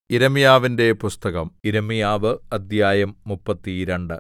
യിരെമ്യാവിന്റെ പുസ്തകം യിരെമ്യാവ് അദ്ധ്യായം മുപ്പത്തിരണ്ട്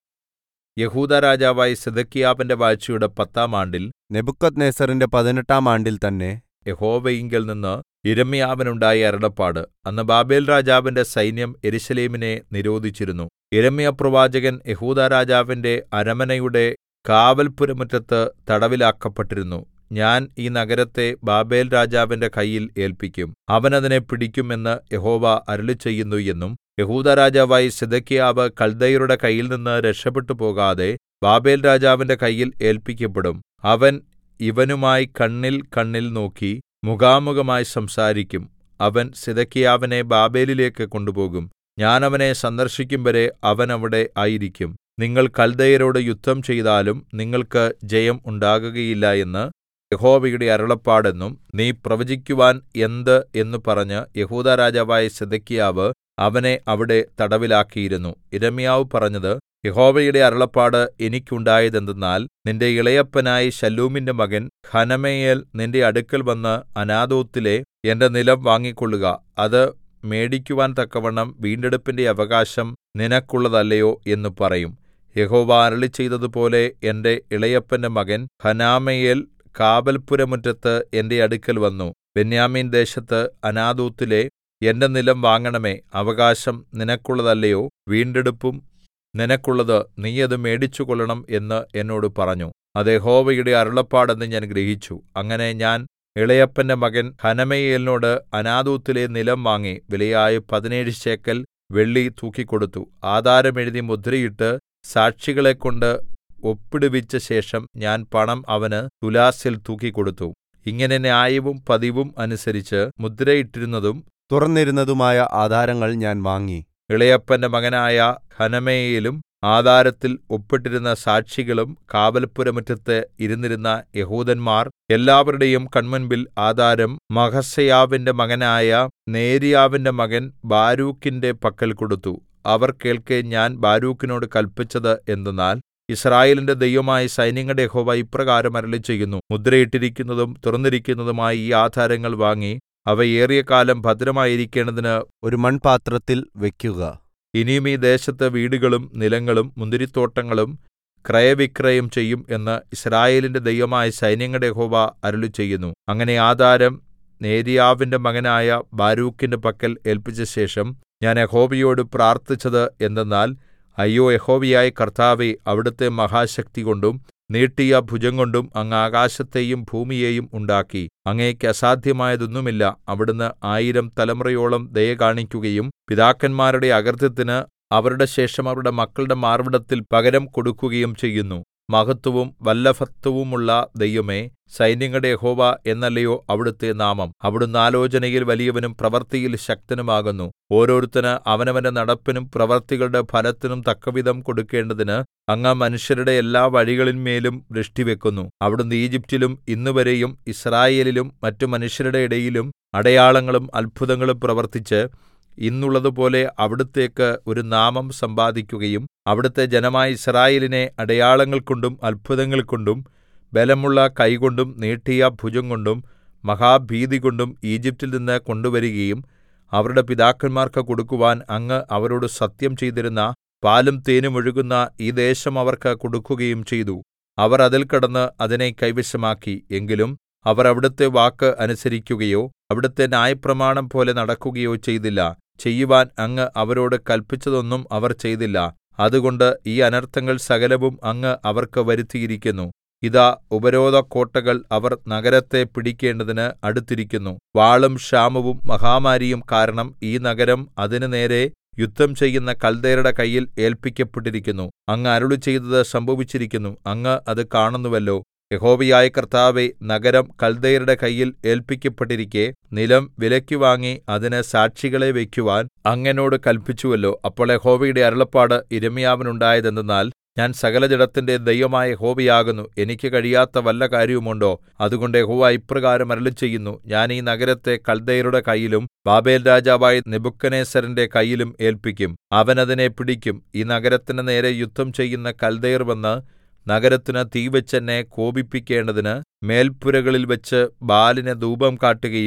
യെഹൂദാ രാജാവായ സിദെക്കീയാവിന്റെ വാഴ്ചയുടെ പത്താം ആണ്ടിൽ നെബൂഖദ്നേസറിന്റെ പതിനെട്ടാം ആണ്ടിൽ തന്നെ യഹോവയിങ്കൽനിന്ന് യിരെമ്യാവിനുണ്ടായ അരുളപ്പാട് അന്ന് ബാബേൽരാജാവിന്റെ സൈന്യം യെരൂശലേമിനെ നിരോധിച്ചിരുന്നു യിരെമ്യാപ്രവാചകൻ യെഹൂദാ രാജാവിന്റെ അരമനയുടെ കാവൽപ്പുരമുറ്റത്ത് തടവിലാക്കപ്പെട്ടിരുന്നു ഞാൻ ഈ നഗരത്തെ ബാബേൽരാജാവിന്റെ കയ്യിൽ ഏല്പിക്കും അവൻ അതിനെ പിടിക്കും എന്ന് യഹോവ അരുളിച്ചെയ്യുന്നു എന്നും യെഹൂദാ രാജാവായ സിദെക്കീയാവ് കൽദയരുടെ കയ്യിൽനിന്ന് രക്ഷപെട്ടുപോകാതെ ബാബേൽരാജാവിന്റെ കയ്യിൽ ഏല്പിക്കപ്പെടും അവൻ ഇവനുമായി കണ്ണിൽ കണ്ണിൽ നോക്കി മുഖാമുഖമായി സംസാരിക്കും അവൻ സിദെക്കീയാവിനെ ബാബേലിലേക്ക് കൊണ്ടുപോകും ഞാൻ അവനെ സന്ദർശിക്കുംവരെ അവൻ അവിടെ ആയിരിക്കും നിങ്ങൾ കൽദയരോട് യുദ്ധം ചെയ്താലും നിങ്ങൾക്ക് ജയം ഉണ്ടാകുകയില്ല എന്ന് യഹോവയുടെ അരുളപ്പാട് എന്നും നീ പ്രവചിക്കുവാൻ എന്ത് എന്ന് പറഞ്ഞ് യെഹൂദാ രാജാവായ സിദെക്കീയാവ് അവനെ അവിടെ തടവിലാക്കിയിരുന്നു യിരെമ്യാവ് പറഞ്ഞത് യഹോവയുടെ അരുളപ്പാട് എനിക്കുണ്ടായതെന്തെന്നാൽ നിന്റെ ഇളയപ്പനായ ശല്ലൂമിന്റെ മകൻ ഹനമെയേൽ നിന്റെ അടുക്കൽ വന്ന് അനാഥോത്തിലെ എന്റെ നിലം വാങ്ങിക്കൊള്ളുക അത് മേടിക്കുവാൻ തക്കവണ്ണം വീണ്ടെടുപ്പിന്റെ അവകാശം നിനക്കുള്ളതല്ലയോ എന്ന് പറയും യഹോവ അരുളിച്ചെയ്തതുപോലെ എന്റെ ഇളയപ്പന്റെ മകൻ ഹനാമെയേൽ കാവൽപ്പുരമുറ്റത്ത് എന്റെ അടുക്കൽ വന്നു ബെന്യാമീൻ ദേശത്ത് അനാഥോത്തിലെ എന്റെ നിലം വാങ്ങണമേ അവകാശം നിനക്കുള്ളതല്ലയോ വീണ്ടെടുപ്പും നിനക്കുള്ളത് നീ അത് മേടിച്ചുകൊള്ളണം എന്ന് എന്നോട് പറഞ്ഞു അത് യഹോവയുടെ അരുളപ്പാടെന്ന് ഞാൻ ഗ്രഹിച്ചു അങ്ങനെ ഞാൻ ഇളയപ്പന്റെ മകൻ ഹനമെയേലിനോട് അനാഥോത്തിലെ നിലം വാങ്ങി വിലയായ പതിനേഴ് ശേക്കെൽ വെള്ളി തൂക്കിക്കൊടുത്തു ആധാരം എഴുതി മുദ്രയിട്ട് സാക്ഷികളെക്കൊണ്ട് ഒപ്പിടുവിച്ച ശേഷം ഞാൻ പണം അവന് തുലാസിൽ തൂക്കിക്കൊടുത്തു ഇങ്ങനെ ന്യായവും പതിവും അനുസരിച്ച് മുദ്രയിട്ടിരുന്നതും തുറന്നിരുന്നതുമായ ആധാരങ്ങൾ ഞാൻ വാങ്ങി ഇളയപ്പന്റെ മകനായ ഹനമെയേലും ആധാരത്തിൽ ഒപ്പിട്ടിരുന്ന സാക്ഷികളും കാവൽപ്പുരമുറ്റത്ത് ഇരുന്നിരുന്ന യഹൂദന്മാർ എല്ലാവരുടെയും കൺമുൻപിൽ ആധാരം മഹസയാവിന്റെ മകനായ നേര്യാവിന്റെ മകൻ ബാരൂക്കിന്റെ പക്കൽ കൊടുത്തു അവർ കേൾക്കെ ഞാൻ ബാരൂക്കിനോട് കല്പിച്ചത് എന്തെന്നാൽ യിസ്രായേലിന്റെ ദൈവമായ സൈന്യങ്ങളുടെ യഹോവ ഇപ്രകാരം അരുളിച്ചെയ്യുന്നു മുദ്രയിട്ടിരിക്കുന്നതും തുറന്നിരിക്കുന്നതുമായ ഈ ആധാരങ്ങൾ വാങ്ങി അവ ഏറിയ കാലം ഭദ്രമായിരിക്കേണ്ടതിന് ഒരു മൺപാത്രത്തിൽ വയ്ക്കുക ഇനിയും ഈ ദേശത്ത് വീടുകളും നിലങ്ങളും മുന്തിരിത്തോട്ടങ്ങളും ക്രയവിക്രയം ചെയ്യും എന്ന് യിസ്രായേലിന്റെ ദൈവമായ സൈന്യങ്ങളുടെ യഹോവ അരുളിച്ചെയ്യുന്നു അങ്ങനെ ആധാരം നേര്യാവിന്റെ മകനായ ബാരൂക്കിന്റെ പക്കൽ ഏല്പിച്ച ശേഷം ഞാൻ യഹോവയോട് പ്രാർത്ഥിച്ചത് എന്തെന്നാൽ അയ്യോ യഹോവയായ കർത്താവേ അവിടുത്തെ മഹാശക്തികൊണ്ടും നീട്ടിയ ഭുജംകൊണ്ടും അങ്ങ് ആകാശത്തെയും ഭൂമിയെയും ഉണ്ടാക്കി അങ്ങേക്ക് അസാധ്യമായതൊന്നുമില്ല അവിടുന്ന് ആയിരം തലമുറയോളം ദയ കാണിക്കുകയും പിതാക്കന്മാരുടെ അകൃത്യത്തിന് അവരുടെ ശേഷം അവരുടെ മക്കളുടെ മാർവിടത്തിൽ പകരം കൊടുക്കുകയും ചെയ്യുന്നു മഹത്വവും വല്ലഭത്വവുമുള്ള ദൈവമേ സൈന്യങ്ങളുടെ യഹോവ എന്നല്ലയോ അവിടുത്തെ നാമം അവിടുന്ന് ആലോചനയിൽ വലിയവനും പ്രവൃത്തിയിൽ ശക്തനുമാകുന്നു ഓരോരുത്തന് അവനവന്റെ നടപ്പിനും പ്രവൃത്തികളുടെ ഫലത്തിനും തക്കവിധം കൊടുക്കേണ്ടതിന് അങ്ങ് മനുഷ്യരുടെ എല്ലാ വഴികളിന്മേലും ദൃഷ്ടിവെക്കുന്നു അവിടുന്ന് ഈജിപ്റ്റിലും ഇന്നുവരെയും ഇസ്രായേലിലും മറ്റു മനുഷ്യരുടെ ഇടയിലും അടയാളങ്ങളും അത്ഭുതങ്ങളും പ്രവർത്തിച്ച് ഇന്നുള്ളതുപോലെ അവിടുത്തേക്ക് ഒരു നാമം സമ്പാദിക്കുകയും അവിടുത്തെ ജനമായ യിസ്രായേലിനെ അടയാളങ്ങൾ കൊണ്ടും അത്ഭുതങ്ങൾ കൊണ്ടും ബലമുള്ള കൈകൊണ്ടും നീട്ടിയ ഭുജംകൊണ്ടും മഹാഭീതികൊണ്ടും ഈജിപ്റ്റിൽ നിന്ന് കൊണ്ടുവരികയും അവരുടെ പിതാക്കന്മാർക്ക് കൊടുക്കുവാൻ അങ്ങ് അവരോട് സത്യം ചെയ്തിരുന്ന പാലും തേനും ഒഴുകുന്ന ഈ ദേശം അവർക്ക് കൊടുക്കുകയും ചെയ്തു അവർ അതിൽ കടന്ന് അതിനെ കൈവശമാക്കി എങ്കിലും അവർ അവിടുത്തെ വാക്ക് അനുസരിക്കുകയോ അവിടുത്തെ ന്യായപ്രമാണം പോലെ നടക്കുകയോ ചെയ്തില്ല ചെയ്യുവാൻ അങ്ങ് അവരോട് കല്പിച്ചതൊന്നും അവർ ചെയ്തില്ല അതുകൊണ്ട് ഈ അനർത്ഥങ്ങൾ സകലവും അങ്ങ് അവർക്ക് വരുത്തിയിരിക്കുന്നു ഇതാ ഉപരോധക്കോട്ടകൾ അവർ നഗരത്തെ പിടിക്കേണ്ടതിന് അടുത്തിരിക്കുന്നു വാളും ക്ഷാമവും മഹാമാരിയും കാരണം ഈ നഗരം അതിന് നേരെ യുദ്ധം ചെയ്യുന്ന കൽദയരുടെ കയ്യിൽ ഏല്പിക്കപ്പെട്ടിരിക്കുന്നു അങ്ങ് അരുളിച്ചെയ്തത് സംഭവിച്ചിരിക്കുന്നു അങ്ങ് അത് കാണുന്നുവല്ലോ യഹോവയായ കർത്താവേ നഗരം കൽദയരുടെ കയ്യിൽ ഏല്പിക്കപ്പെട്ടിരിക്കെ നിലം വിലയ്ക്ക് വാങ്ങി അതിന് സാക്ഷികളെ വയ്ക്കുവാൻ അങ്ങനോട് കല്പിച്ചുവല്ലോ അപ്പോൾ യഹോവയുടെ അരുളപ്പാട് യിരെമ്യാവിനുണ്ടായതെന്തെന്നാൽ ഞാൻ സകലജഡത്തിന്റെ ദൈവമായ യഹോവയാകുന്നു എനിക്ക് കഴിയാത്ത വല്ല കാര്യവുമുണ്ടോ അതുകൊണ്ട് യഹോവ ഇപ്രകാരം അരുളിച്ചെയ്യുന്നു ഞാൻ ഈ നഗരത്തെ കൽദയരുടെ കയ്യിലും ബാബേൽ രാജാവായ നെബൂഖദ്നേസരിന്റെ കയ്യിലും ഏല്പിക്കും അവൻ അതിനെ പിടിക്കും ഈ നഗരത്തിന്റെ നേരെ യുദ്ധം ചെയ്യുന്ന കൽദയർ വന്ന് നഗരത്തിന് തീവെച്ച് എന്നെ കോപിപ്പിക്കേണ്ടതിന് മേൽപ്പുരകളിൽ വെച്ച് ബാലിന് ധൂപം കാട്ടുകയും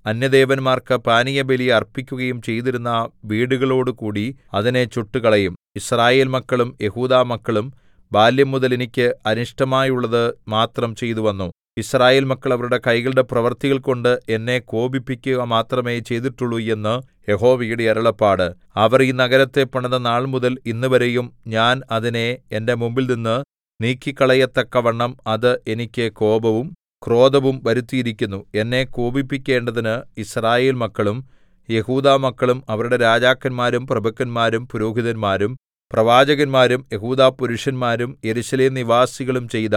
അന്യദേവന്മാർക്ക് പാനീയബലി അർപ്പിക്കുകയും ചെയ്തിരുന്ന വീടുകളോടുകൂടി അതിനെ ചുട്ടുകളയും യിസ്രായേൽ മക്കളും യെഹൂദാമക്കളും ബാല്യം മുതൽ എനിക്ക് അനിഷ്ടമായുള്ളത് മാത്രം ചെയ്തുവന്നു യിസ്രായേൽ മക്കൾ അവരുടെ കൈകളുടെ പ്രവൃത്തികൾകൊണ്ട് എന്നെ കോപിപ്പിക്കുക മാത്രമേ ചെയ്തിട്ടുള്ളൂ എന്ന് യഹോവയുടെ അരുളപ്പാട് അവർ ഈ നഗരത്തെ പണിത നാൾമുതൽ ഇന്നുവരെയും ഞാൻ അതിനെ എന്റെ മുമ്പിൽനിന്ന് നീക്കിക്കളയത്തക്കവണ്ണം അത് എനിക്ക് കോപവും ക്രോധവും വരുത്തിയിരിക്കുന്നു എന്നെ കോപിപ്പിക്കേണ്ടതിന് യിസ്രായേൽ മക്കളും യെഹൂദാമക്കളും അവരുടെ രാജാക്കന്മാരും പ്രഭുക്കന്മാരും പുരോഹിതന്മാരും പ്രവാചകന്മാരും യെഹൂദാപുരുഷന്മാരും യെരൂശലേം നിവാസികളും ചെയ്ത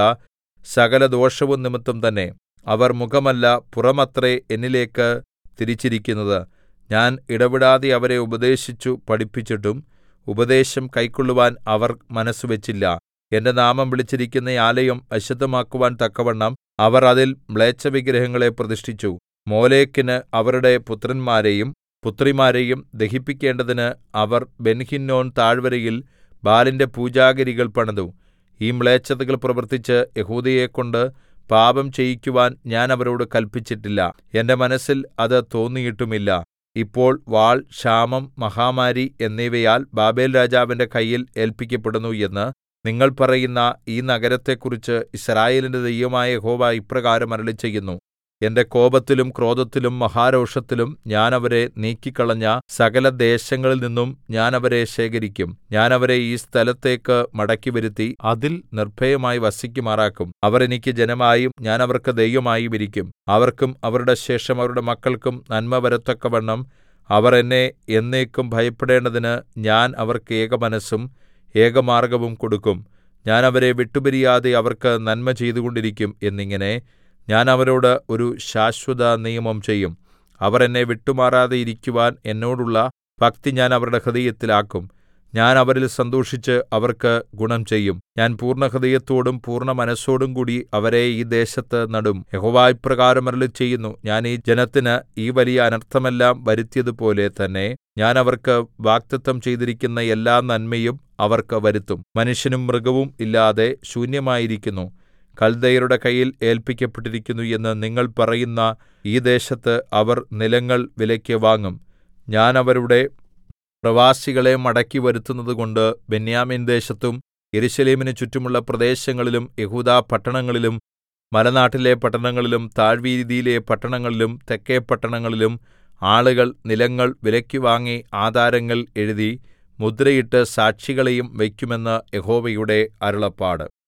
സകലദോഷവും നിമിത്തം തന്നെ അവർ മുഖമല്ല പുറമത്രേ എന്നിലേക്ക് തിരിച്ചിരിക്കുന്നത് ഞാൻ ഇടവിടാതെ അവരെ ഉപദേശിച്ചു പഠിപ്പിച്ചിട്ടും ഉപദേശം കൈക്കൊള്ളുവാൻ അവർ മനസ്സുവെച്ചില്ല എന്റെ നാമം വിളിച്ചിരിക്കുന്ന ആലയം അശുദ്ധമാക്കുവാൻ തക്കവണ്ണം അവർ അതിൽ മ്ലേച്ഛവിഗ്രഹങ്ങളെ പ്രതിഷ്ഠിച്ചു മോലേക്കിന് അവരുടെ പുത്രന്മാരെയും പുത്രിമാരെയും ദഹിപ്പിക്കേണ്ടതിന് അവർ ബെൻഹിന്നോൻ താഴ്വരയിൽ ബാലിന്റെ പൂജാഗിരികൾ പണിതു ഈ മ്ലേച്ഛതകൾ പ്രവർത്തിച്ച് യഹൂദയെക്കൊണ്ട് പാപം ചെയ്യിക്കുവാൻ ഞാൻ അവരോട് കല്പിച്ചിട്ടില്ല എന്റെ മനസ്സിൽ അത് തോന്നിയിട്ടുമില്ല ഇപ്പോൾ വാൾ ക്ഷാമം മഹാമാരി എന്നിവയാൽ ബാബേൽരാജാവിന്റെ കയ്യിൽ ഏല്പിക്കപ്പെടുന്നു എന്ന് നിങ്ങൾ പറയുന്ന ഈ നഗരത്തെക്കുറിച്ച് യിസ്രായേലിന്റെ ദൈവമായ യഹോവ ഇപ്രകാരം അരുളിച്ചെയ്യുന്നു എന്റെ കോപത്തിലും ക്രോധത്തിലും മഹാരോഷത്തിലും ഞാൻ അവരെ നീക്കിക്കളഞ്ഞ സകല ദേശങ്ങളിൽ നിന്നും ഞാൻ അവരെ ശേഖരിക്കും ഞാൻ അവരെ ഈ സ്ഥലത്തേക്ക് മടക്കിവരുത്തി അതിൽ നിർഭയമായി വസിക്കുമാറാക്കും അവർ എനിക്ക് ജനമായും ഞാൻ അവർക്ക് ദൈവമായും ഇരിക്കും അവർക്കും അവരുടെ ശേഷം അവരുടെ മക്കൾക്കും നന്മ വരത്തക്കവണ്ണം അവർ എന്നെ എന്നേക്കും ഭയപ്പെടേണ്ടതിന് ഞാൻ അവർക്ക് ഏകമനസ്സും ഏകമാർഗ്ഗവും കൊടുക്കും ഞാൻ അവരെ വിട്ടുപിരിയാതെ അവർക്ക് നന്മ ചെയ്തുകൊണ്ടിരിക്കും എന്നിങ്ങനെ ഞാൻ അവരോട് ഒരു ശാശ്വത നിയമം ചെയ്യും അവർ എന്നെ വിട്ടുമാറാതെ ഇരിക്കുവാൻ എന്നോടുള്ള ഭക്തി ഞാൻ അവരുടെ ഹൃദയത്തിലാക്കും ഞാൻ അവരിൽ സന്തോഷിച്ച് അവർക്ക് ഗുണം ചെയ്യും ഞാൻ പൂർണ്ണഹൃദയത്തോടും പൂർണ്ണ മനസ്സോടും കൂടി അവരെ ഈ ദേശത്ത് നടും യഹോവ ഇപ്രകാരം അരുളിച്ചെയ്യുന്നു ഞാൻ ഈ ജനത്തിന് ഈ വലിയ അനർത്ഥമെല്ലാം വരുത്തിയതുപോലെ തന്നെ ഞാൻ അവർക്ക് വാഗ്ദത്തം ചെയ്തിരിക്കുന്ന എല്ലാ നന്മയും അവർക്ക് വരുത്തും മനുഷ്യനും മൃഗവും ഇല്ലാതെ ശൂന്യമായിരിക്കുന്നു കൽദയരുടെ കയ്യിൽ ഏല്പിക്കപ്പെട്ടിരിക്കുന്നു എന്ന് നിങ്ങൾ പറയുന്ന ഈ ദേശത്ത് അവർ നിലങ്ങൾ വിലയ്ക്ക് വാങ്ങും ഞാൻ അവരുടെ പ്രവാസികളെ മടക്കി വരുത്തുന്നതുകൊണ്ട് ബെന്യാമീൻ ദേശത്തും യെരൂശലേമിന് ചുറ്റുമുള്ള പ്രദേശങ്ങളിലും യെഹൂദാ പട്ടണങ്ങളിലും മലനാട്ടിലെ പട്ടണങ്ങളിലും താഴ്വീതിയിലെ പട്ടണങ്ങളിലും തെക്കെ പട്ടണങ്ങളിലും ആളുകൾ നിലങ്ങൾ വിലയ്ക്ക് വാങ്ങി ആധാരങ്ങൾ എഴുതി മുദ്രയിട്ട് സാക്ഷികളെയും വയ്ക്കുമെന്ന് യഹോവയുടെ അരുളപ്പാട്